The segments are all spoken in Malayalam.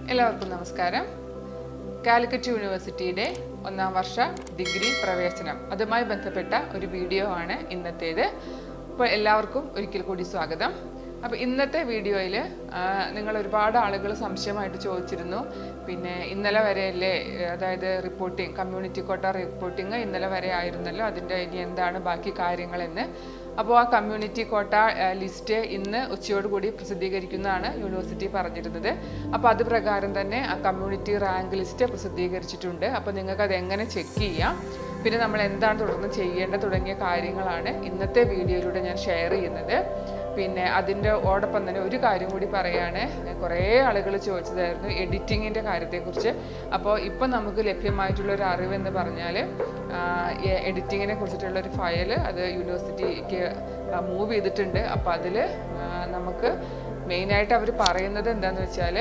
എല്ലാവർക്കും നമസ്കാരം കാലിക്കറ്റ് യൂണിവേഴ്സിറ്റിയുടെ ഒന്നാം വർഷ ഡിഗ്രി പ്രവേശനം അതുമായി ബന്ധപ്പെട്ട ഒരു വീഡിയോ ആണ് ഇന്നത്തേത് അപ്പോൾ എല്ലാവർക്കും ഒരിക്കൽ കൂടി സ്വാഗതം അപ്പോൾ ഇന്നത്തെ വീഡിയോയിൽ നിങ്ങൾ ഒരുപാട് ആളുകൾ സംശയമായിട്ട് ചോദിച്ചിരുന്നു പിന്നെ ഇന്നലെ വരെയല്ലേ അതായത് റിപ്പോർട്ടിംഗ് കമ്മ്യൂണിറ്റി കോട്ട റിപ്പോർട്ടിംഗ് ഇന്നലെ വരെ ആയിരുന്നല്ലോ അതിൻ്റെ ഇനി എന്താണ് ബാക്കി കാര്യങ്ങളെന്ന് അപ്പോൾ ആ കമ്മ്യൂണിറ്റി കോട്ട ലിസ്റ്റ് ഇന്ന് ഉച്ചയോടുകൂടി പ്രസിദ്ധീകരിക്കുന്നതാണ് യൂണിവേഴ്സിറ്റി പറഞ്ഞിരുന്നത് അപ്പോൾ അത് പ്രകാരം തന്നെ ആ കമ്മ്യൂണിറ്റി റാങ്ക് ലിസ്റ്റ് പ്രസിദ്ധീകരിച്ചിട്ടുണ്ട് അപ്പോൾ നിങ്ങൾക്ക് അത് എങ്ങനെ ചെക്ക് ചെയ്യാം പിന്നെ നമ്മൾ എന്താണ് തുടർന്ന് ചെയ്യേണ്ടത് തുടങ്ങിയ കാര്യങ്ങളാണ് ഇന്നത്തെ വീഡിയോയിലൂടെ ഞാൻ ഷെയർ ചെയ്യുന്നത് പിന്നെ അതിൻ്റെ ഓടൊപ്പം തന്നെ ഒരു കാര്യം കൂടി പറയാണ് കുറേ ആളുകൾ ചോദിച്ചതായിരുന്നു എഡിറ്റിങ്ങിൻ്റെ കാര്യത്തെക്കുറിച്ച് അപ്പോൾ ഇപ്പം നമുക്ക് ലഭ്യമായിട്ടുള്ള ഒരു അറിവ് എന്ന് പറഞ്ഞാൽ എഡിറ്റിങ്ങിനെ കുറിച്ചിട്ടുള്ള ഒരു ഫയൽ അത് യൂണിവേഴ്സിറ്റിക്ക് മൂവ് ചെയ്തിട്ടുണ്ട് അപ്പോൾ അതിൽ നമുക്ക് മെയിനായിട്ട് അവർ പറയുന്നത് എന്താണെന്ന് വെച്ചാൽ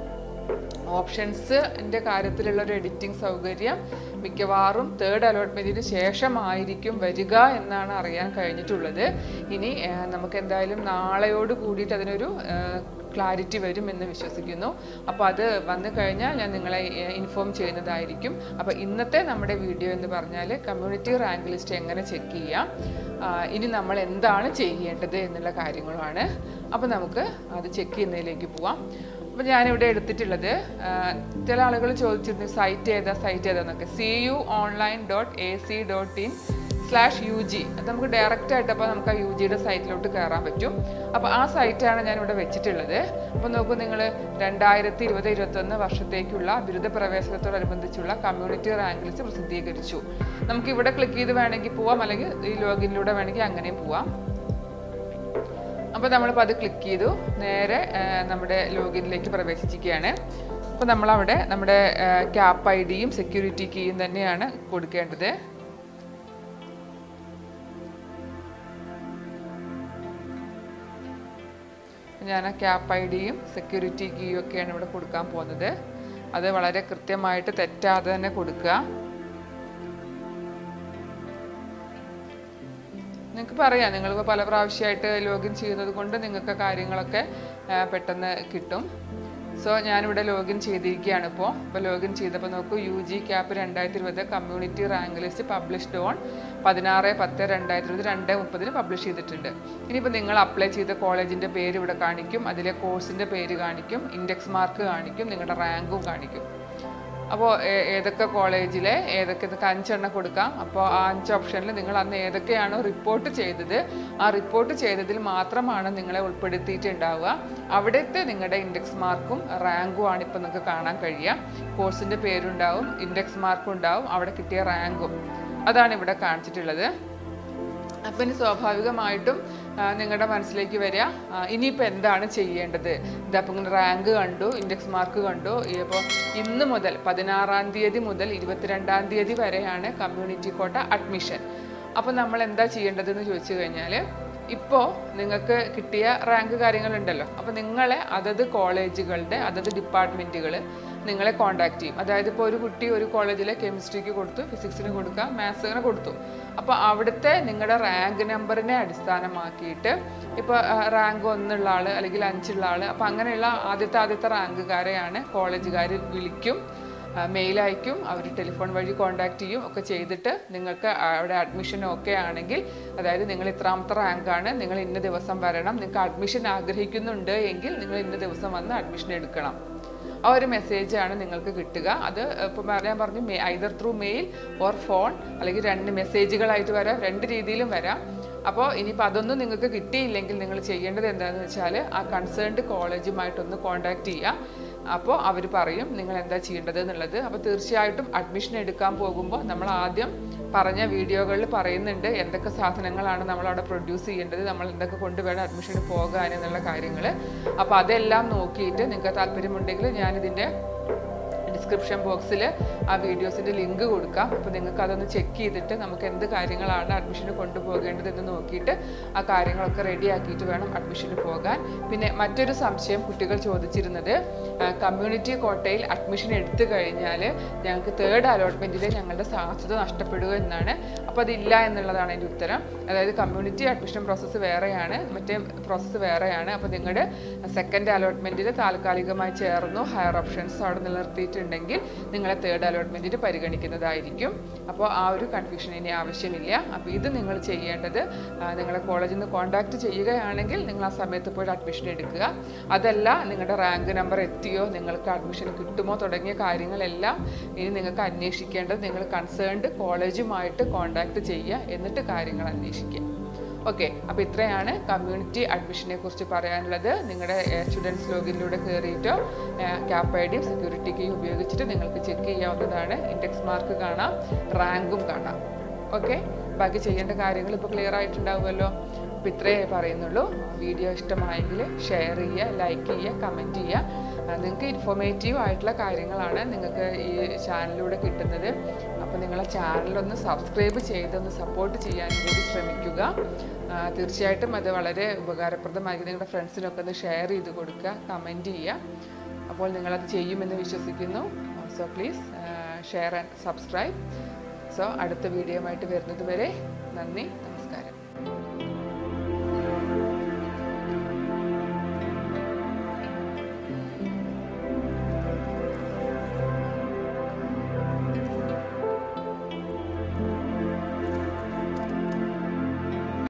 ഓപ്ഷൻസിൻ്റെ കാര്യത്തിലുള്ള ഒരു എഡിറ്റിംഗ് സൗകര്യം മിക്കവാറും തേർഡ് അലോട്ട്മെൻറ്റിന് ശേഷമായിരിക്കും വരിക എന്നാണ് അറിയാൻ കഴിഞ്ഞിട്ടുള്ളത് ഇനി നമുക്ക് എന്തായാലും നാളെയോട് കൂടിയിട്ട് അതിനൊരു ക്ലാരിറ്റി വരും എന്ന് വിശ്വസിക്കുന്നു അപ്പോൾ അത് വന്നു കഴിഞ്ഞാൽ ഞാൻ നിങ്ങളെ ഇൻഫോം ചെയ്യുന്നതായിരിക്കും അപ്പോൾ ഇന്നത്തെ നമ്മുടെ വീഡിയോ എന്ന് പറഞ്ഞാൽ കമ്മ്യൂണിറ്റി റാങ്ക് ലിസ്റ്റ് എങ്ങനെ ചെക്ക് ചെയ്യാം ഇനി നമ്മൾ എന്താണ് ചെയ്യേണ്ടത് എന്നുള്ള കാര്യങ്ങളുമാണ് അപ്പോൾ നമുക്ക് അത് ചെക്ക് ചെയ്യുന്നതിലേക്ക് പോവാം അപ്പോൾ ഞാനിവിടെ എടുത്തിട്ടുള്ളത് ചില ആളുകൾ ചോദിച്ചിരുന്നു സൈറ്റ് ഏതാ സൈറ്റ് ഏതാന്നൊക്കെ C U online dot A C dot in slash U G അത് നമുക്ക് ഡയറക്റ്റ് ആയിട്ട് അപ്പോൾ നമുക്ക് ആ യു ജിയുടെ സൈറ്റിലോട്ട് കയറാൻ പറ്റും അപ്പോൾ ആ സൈറ്റാണ് ഞാൻ ഇവിടെ വെച്ചിട്ടുള്ളത് അപ്പോൾ നോക്കൂ നിങ്ങൾ രണ്ടായിരത്തി ഇരുപത് ഇരുപത്തൊന്ന് വർഷത്തേക്കുള്ള ബിരുദ പ്രവേശനത്തോടനുബന്ധിച്ചുള്ള കമ്മ്യൂണിറ്റി റാങ്ക് ലിസ്റ്റ് പ്രസിദ്ധീകരിച്ചു നമുക്ക് ഇവിടെ ക്ലിക്ക് ചെയ്ത് വേണമെങ്കിൽ പോവാം അല്ലെങ്കിൽ ഈ ലോഗിനിലൂടെ വേണമെങ്കിൽ അങ്ങനെയും പോവാം അപ്പോൾ നമ്മളിപ്പോൾ അത് ക്ലിക്ക് ചെയ്തു നേരെ നമ്മുടെ ലോഗിനിലേക്ക് പ്രവേശിച്ചിരിക്കുകയാണ് അപ്പോൾ നമ്മളവിടെ നമ്മുടെ ക്യാപ്പ് ഐ ഡിയും സെക്യൂരിറ്റി കീയും തന്നെയാണ് കൊടുക്കേണ്ടത് ഞാൻ ക്യാപ്പ് ഐ ഡിയും സെക്യൂരിറ്റി കീയും ഒക്കെയാണ് ഇവിടെ കൊടുക്കാൻ പോകുന്നത് അത് വളരെ കൃത്യമായിട്ട് തെറ്റാതെ തന്നെ കൊടുക്കുക നിങ്ങൾക്ക് പറയാം നിങ്ങളിപ്പോൾ പല പ്രാവശ്യമായിട്ട് ലോഗിൻ ചെയ്യുന്നത് കൊണ്ട് നിങ്ങൾക്ക് കാര്യങ്ങളൊക്കെ പെട്ടെന്ന് കിട്ടും സോ ഞാനിവിടെ ലോഗിൻ ചെയ്തിരിക്കുകയാണ് ഇപ്പോൾ ഇപ്പോൾ ലോഗിൻ ചെയ്തപ്പോൾ നോക്കൂ യു ജി ക്യാപ്പ് രണ്ടായിരത്തി ഇരുപത് community rank list published on പതിനാറ് പത്ത് രണ്ടായിരത്തി ഇരുപത് രണ്ട് മുപ്പതിന് പബ്ലിഷ് ചെയ്തിട്ടുണ്ട് ഇനിയിപ്പോൾ നിങ്ങൾ അപ്ലൈ ചെയ്ത കോളേജിൻ്റെ പേര് ഇവിടെ കാണിക്കും അതിലെ കോഴ്സിൻ്റെ പേര് കാണിക്കും ഇൻഡെക്സ് മാർക്ക് കാണിക്കും നിങ്ങളുടെ റാങ്കും കാണിക്കും അപ്പോൾ ഏതൊക്കെ കോളേജിലെ ഏതൊക്കെ ഇതൊക്കെ അഞ്ചെണ്ണം കൊടുക്കാം അപ്പോൾ ആ അഞ്ച് ഓപ്ഷനിൽ നിങ്ങൾ അന്ന് ഏതൊക്കെയാണോ റിപ്പോർട്ട് ചെയ്തത് ആ റിപ്പോർട്ട് ചെയ്തതിൽ മാത്രമാണ് നിങ്ങളെ ഉൾപ്പെടുത്തിയിട്ടുണ്ടാവുക അവിടുത്തെ നിങ്ങളുടെ ഇൻഡെക്സ് മാർക്കും റാങ്കും ആണ് ഇപ്പോൾ നിങ്ങൾക്ക് കാണാൻ കഴിയുക കോഴ്സിൻ്റെ പേരുണ്ടാവും ഇൻഡെക്സ് മാർക്കും ഉണ്ടാവും അവിടെ കിട്ടിയ റാങ്കും അതാണ് ഇവിടെ കാണിച്ചിട്ടുള്ളത് അപ്പം ഇനി സ്വാഭാവികമായിട്ടും നിങ്ങളുടെ മനസ്സിലേക്ക് വരിക ഇനിയിപ്പോൾ എന്താണ് ചെയ്യേണ്ടത് ഇതപ്പം ഇങ്ങനെ റാങ്ക് കണ്ടു ഇൻഡെക്സ് മാർക്ക് കണ്ടു ഇപ്പോൾ ഇന്ന് മുതൽ പതിനാറാം തീയതി മുതൽ ഇരുപത്തിരണ്ടാം തീയതി വരെയാണ് കമ്മ്യൂണിറ്റി കോട്ട അഡ്മിഷൻ അപ്പോൾ നമ്മൾ എന്താ ചെയ്യേണ്ടതെന്ന് ചോദിച്ചു കഴിഞ്ഞാൽ ഇപ്പോൾ നിങ്ങൾക്ക് കിട്ടിയ റാങ്ക് കാര്യങ്ങളുണ്ടല്ലോ അപ്പോൾ നിങ്ങളെ അതത് കോളേജുകളുടെ അതത് ഡിപ്പാർട്ട്മെൻറ്റുകൾ നിങ്ങളെ കോണ്ടാക്ട് ചെയ്യും അതായത് ഇപ്പോൾ ഒരു കുട്ടി ഒരു കോളേജിലെ കെമിസ്ട്രിക്ക് കൊടുത്തു ഫിസിക്സിന് കൊടുക്കുക മാത്സിന് കൊടുത്തു അപ്പോൾ അവിടുത്തെ നിങ്ങളുടെ റാങ്ക് നമ്പറിനെ അടിസ്ഥാനമാക്കിയിട്ട് ഇപ്പോൾ റാങ്ക് ഒന്നുള്ള ആൾ അല്ലെങ്കിൽ അഞ്ചുള്ള ആൾ അപ്പോൾ അങ്ങനെയുള്ള ആദ്യത്തെ ആദ്യത്തെ റാങ്കുകാരെയാണ് കോളേജുകാർ വിളിക്കും മെയിൽ അയക്കും അവർ ടെലിഫോൺ വഴി കോൺടാക്ട് ചെയ്യും ഒക്കെ ചെയ്തിട്ട് നിങ്ങൾക്ക് അവിടെ അഡ്മിഷൻ ഓക്കെ ആണെങ്കിൽ അതായത് നിങ്ങൾ ഇത്രാമത്തെ റാങ്കാണ് നിങ്ങൾ ഇന്ന ദിവസം വരണം നിങ്ങൾക്ക് അഡ്മിഷൻ ആഗ്രഹിക്കുന്നുണ്ട് എങ്കിൽ നിങ്ങൾ ഇന്ന ദിവസം വന്ന് അഡ്മിഷൻ എടുക്കണം ആ ഒരു മെസ്സേജാണ് നിങ്ങൾക്ക് കിട്ടുക അത് ഇപ്പോൾ ഞാൻ പറഞ്ഞു either through mail or phone അല്ലെങ്കിൽ രണ്ട് മെസ്സേജുകളായിട്ട് വരാം രണ്ട് രീതിയിലും വരാം അപ്പോൾ ഇനിയിപ്പോൾ അതൊന്നും നിങ്ങൾക്ക് കിട്ടിയില്ലെങ്കിൽ നിങ്ങൾ ചെയ്യേണ്ടത് എന്താണെന്ന് വെച്ചാൽ ആ കൺസേൺഡ് കോളേജുമായിട്ടൊന്ന് കോൺടാക്ട് ചെയ്യുക അപ്പോൾ അവർ പറയും നിങ്ങൾ എന്താ ചെയ്യേണ്ടത് എന്നുള്ളത് അപ്പോൾ തീർച്ചയായിട്ടും അഡ്മിഷൻ എടുക്കാൻ പോകുമ്പോൾ നമ്മൾ ആദ്യം പറഞ്ഞ വീഡിയോകളിൽ പറയുന്നുണ്ട് എന്തൊക്കെ സാധനങ്ങളാണ് നമ്മൾ അവിടെ പ്രൊഡ്യൂസ് ചെയ്യേണ്ടത് നമ്മൾ എന്തൊക്കെ കൊണ്ടുവേണം അഡ്മിഷന് പോകാൻ എന്നുള്ള കാര്യങ്ങൾ അപ്പോൾ അതെല്ലാം നോക്കിയിട്ട് നിങ്ങൾക്ക് താല്പര്യമുണ്ടെങ്കിൽ ഞാനിതിൻ്റെ ഡിസ്ക്രിപ്ഷൻ ബോക്സിൽ ആ വീഡിയോസിൻ്റെ ലിങ്ക് കൊടുക്കാം അപ്പോൾ നിങ്ങൾക്ക് അതൊന്ന് ചെക്ക് ചെയ്തിട്ട് നമുക്ക് എന്ത് കാര്യങ്ങളാണ് അഡ്മിഷന് കൊണ്ടുപോകേണ്ടതെന്ന് നോക്കിയിട്ട് ആ കാര്യങ്ങളൊക്കെ റെഡി ആക്കിയിട്ട് വേണം അഡ്മിഷന് പോകാൻ പിന്നെ മറ്റൊരു സംശയം കുട്ടികൾ ചോദിച്ചിരുന്നത് കമ്മ്യൂണിറ്റി കോട്ടയിൽ അഡ്മിഷൻ എടുത്തു കഴിഞ്ഞാൽ ഞങ്ങൾക്ക് തേർഡ് അലോട്ട്മെൻറ്റിൽ ഞങ്ങളുടെ സാധ്യത നഷ്ടപ്പെടുക എന്നാണ് അപ്പോൾ അതില്ല എന്നുള്ളതാണ് എൻ്റെ ഉത്തരം അതായത് കമ്മ്യൂണിറ്റി അഡ്മിഷൻ പ്രോസസ്സ് വേറെയാണ് മറ്റേ പ്രോസസ്സ് വേറെയാണ് അപ്പോൾ നിങ്ങളുടെ സെക്കൻഡ് അലോട്ട്മെൻറ്റിൽ താൽക്കാലികമായി ചേർന്നു ഹയർ ഓപ്ഷൻസ് അവിടെ നിലനിർത്തിയിട്ടുണ്ടെങ്കിൽ നിങ്ങളെ തേർഡ് അലോട്ട്മെൻറ്റിൽ പരിഗണിക്കുന്നതായിരിക്കും അപ്പോൾ ആ ഒരു കൺഫ്യൂഷൻ ഇനി ആവശ്യമില്ല അപ്പോൾ ഇത് നിങ്ങൾ ചെയ്യേണ്ടത് ആ, നിങ്ങളെ കോളേജിൽ നിന്ന് കോൺടാക്ട് ചെയ്യുകയാണെങ്കിൽ നിങ്ങൾ ആ സമയത്ത് പോയിട്ട് അഡ്മിഷൻ എടുക്കുക അതല്ല നിങ്ങളുടെ റാങ്ക് നമ്പർ എത്തിയോ നിങ്ങൾക്ക് അഡ്മിഷൻ കിട്ടുമോ തുടങ്ങിയ കാര്യങ്ങളെല്ലാം ഇനി നിങ്ങൾക്ക് അന്വേഷിക്കേണ്ടത് നിങ്ങൾ കൺസേൺഡ് കോളേജുമായിട്ട് കോൺടാക്ട് ചെയ്യുക എന്നിട്ട് കാര്യങ്ങൾ അന്വേഷിക്കുക ഓക്കെ അപ്പോൾ ഇത്രയാണ് കമ്മ്യൂണിറ്റി അഡ്മിഷനെ കുറിച്ച് പറയാനുള്ളത് നിങ്ങളുടെ സ്റ്റുഡൻസ് ലോഗിനിലൂടെ കയറിയിട്ടോ ക്യാപ് ഐ ഡിയും സെക്യൂരിറ്റി കീ ഉപയോഗിച്ചിട്ട് നിങ്ങൾക്ക് ചെക്ക് ചെയ്യാവുന്നതാണ് ഇൻഡെക്സ് മാർക്ക് കാണാം റാങ്കും കാണാം ഓക്കെ ബാക്കി ചെയ്യേണ്ട കാര്യങ്ങൾ ഇപ്പോൾ ക്ലിയർ ആയിട്ടുണ്ടാവുമല്ലോ അപ്പോൾ ഇത്രയേ പറയുന്നുള്ളൂ വീഡിയോ ഇഷ്ടമായെങ്കിൽ ഷെയർ ചെയ്യുക ലൈക്ക് ചെയ്യുക കമൻറ്റ് ചെയ്യുക ആ, നിങ്ങൾക്ക് ഇൻഫോർമേറ്റീവ് ആയിട്ടുള്ള കാര്യങ്ങളാണ് നിങ്ങൾക്ക് ഈ ചാനലിലൂടെ കിട്ടുന്നത് അപ്പോൾ നിങ്ങളെ ചാനലൊന്ന് സബ്സ്ക്രൈബ് ചെയ്തൊന്ന് സപ്പോർട്ട് ചെയ്യാൻ കൂടി ശ്രമിക്കുക ആ, തീർച്ചയായിട്ടും അത് വളരെ ഉപകാരപ്രദമായിരിക്കും നിങ്ങളുടെ ഫ്രണ്ട്സിനൊക്കെ ഒന്ന് ഷെയർ ചെയ്ത് കൊടുക്കുക കമൻറ്റ് ചെയ്യുക അപ്പോൾ നിങ്ങളത് ചെയ്യുമെന്ന് വിശ്വസിക്കുന്നു so please share and subscribe so അടുത്ത വീഡിയോ ആയിട്ട് വരുന്നത് വരെ നന്ദി നമസ്കാരം